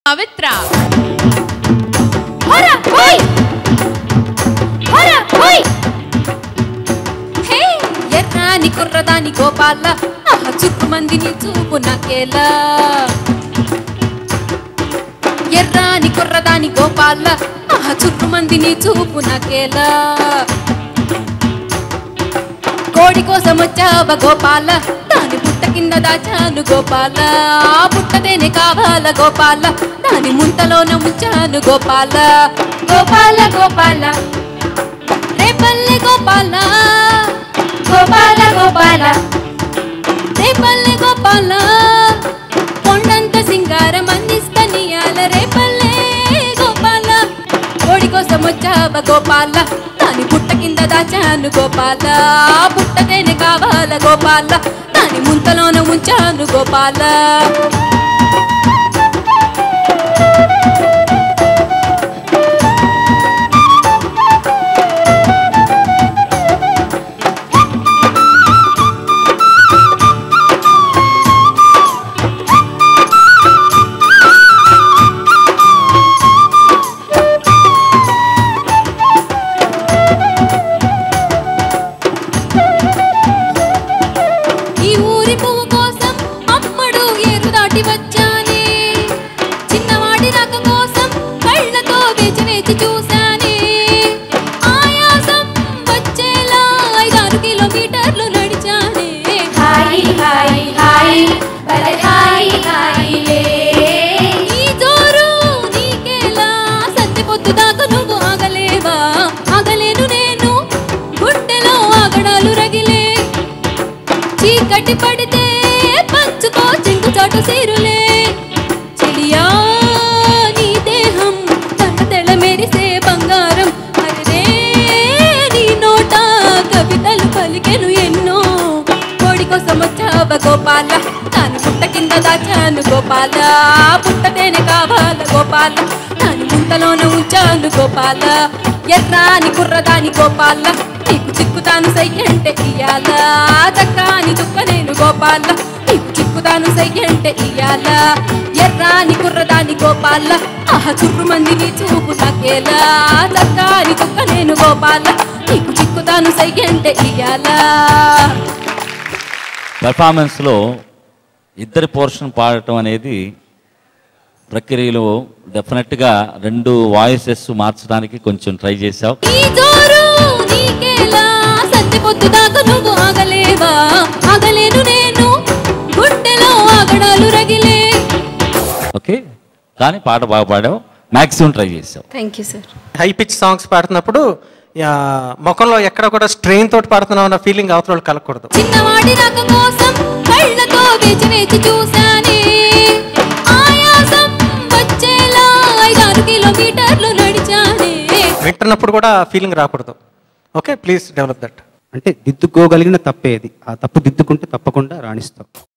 పవిత్ర హోరా, హోయ్! హోరా, హోయ్! హే, ఎర్రాని కుర్రదాని గోపాల ఆహ చుక్కు మందిని చూపు నాకేలా ఎర్రాని కుర్రదాని గోపాల ఆహ చుక్కు మందిని చూపు నాకేలా కోడి కోసం వచ్చావ గోపాల దాని పుట్ట కింద దాచాను గోపాల ఆ పుట్టదేనే కావాల గోపాల దాని ముంతలోన ముంచాను గోపాల గోపాల గోపాల రేపల్లె గోపాల గోపాల గోపాల రేపల్లె గోపాల కొండంత సింగారం అందిస్తనియాల రేపల్లె గోపాల కోడి కోసం వచ్చావ గోపాల దాని పుట్ట కింద దాచాను గోపాల ఆ పుట్టదేనే కావాల గోపాల దాని ముంతలోన ఉంచాను గోపాల ఈ ఊరి పువ్వు కోసం అమ్మడు ఏరు దాటి వచ్చానే చిన్నవాడి రాక కోసం కళ్ళతో వేచి వేచి చూశానే ఆయాసం వచ్చేలా ఐదారు కిలోమీటర్లు నడిచానే హాయ్ హాయ్ హాయ్ భలే హాయ్ హాయ్ లే ఈ జోరు నీకేలా సంతి పొద్దు దాకా నువ్వు ఆగలేవా ఆగలేను నేను గుండెలో ఆగడాలు రగిలే చీకటి పడితే పంచుకో చింకు చాటు సీరులే చెలియా నీ దేహం తల మెరిసే బంగారం అరే నీ నోట కవితలు పలికెను ఎన్నో కోడి కోసం వచ్చావ గోపాల దాని పుట్ట కింద దాచాను గోపాల పుట్టతేనే కావాల గోపాల దాని ముంతలోన ఉంచాను గోపాల ఎర్రాని కుర్రదాని గోపాల నీకు చిక్కుతాను సయ్యంటే ఇయ్యాల చక్కాని చుక్క నేను గోపాల నీకు చిక్కుతాను సయ్యంటే ఇయ్యాల ఎర్రాని కుర్రదాని గోపాల ఆహ చుర్రు మందిని చూపు నాకేలా చక్కాని చుక్క నేను గోపాల నీకు చిక్కుతాను సయ్యంటే ఇయ్యాలా పెర్ఫార్మెన్స్లో ఇద్దరి పోర్షన్ పాడటం అనేది ప్రక్రియలో డెఫినెట్గా రెండు వాయిసెస్ మార్చడానికి కొంచెం ట్రై చేశావు ఈ జోరు నీకేలా సంతి పొద్దు దాకా నువ్వు ఆగలేవా ఆగలేను నేను గుండెలో ఆగడాలు రగిలే ఓకే కానీ పాట బాగా పాడావు మ్యాక్సిమం ట్రై చేసావు thank you sir high pitch songs పాడుతున్నప్పుడు ఆ, ముఖంలో ఎక్కడ కూడా స్ట్రెయిన్ తోటి పాడుతున్నాం అన్న ఫీలింగ్ అవతల వాళ్ళు కలగకూడదు చిన్నవాడి రాక కోసం కళ్ళతో వేచి వేచి చూశానే ఆయాసం వచ్చేలా ఐదారు కిలోమీటర్లు నడిచానే వింటున్నప్పుడు కూడా ఫీలింగ్ రాకూడదు ఓకే ప్లీజ్ డెవలప్ దట్ అంటే దిద్దుకోగలిగిన తప్పేది ఆ తప్పు దిద్దుకుంటే తప్పకుండా రాణిస్తావు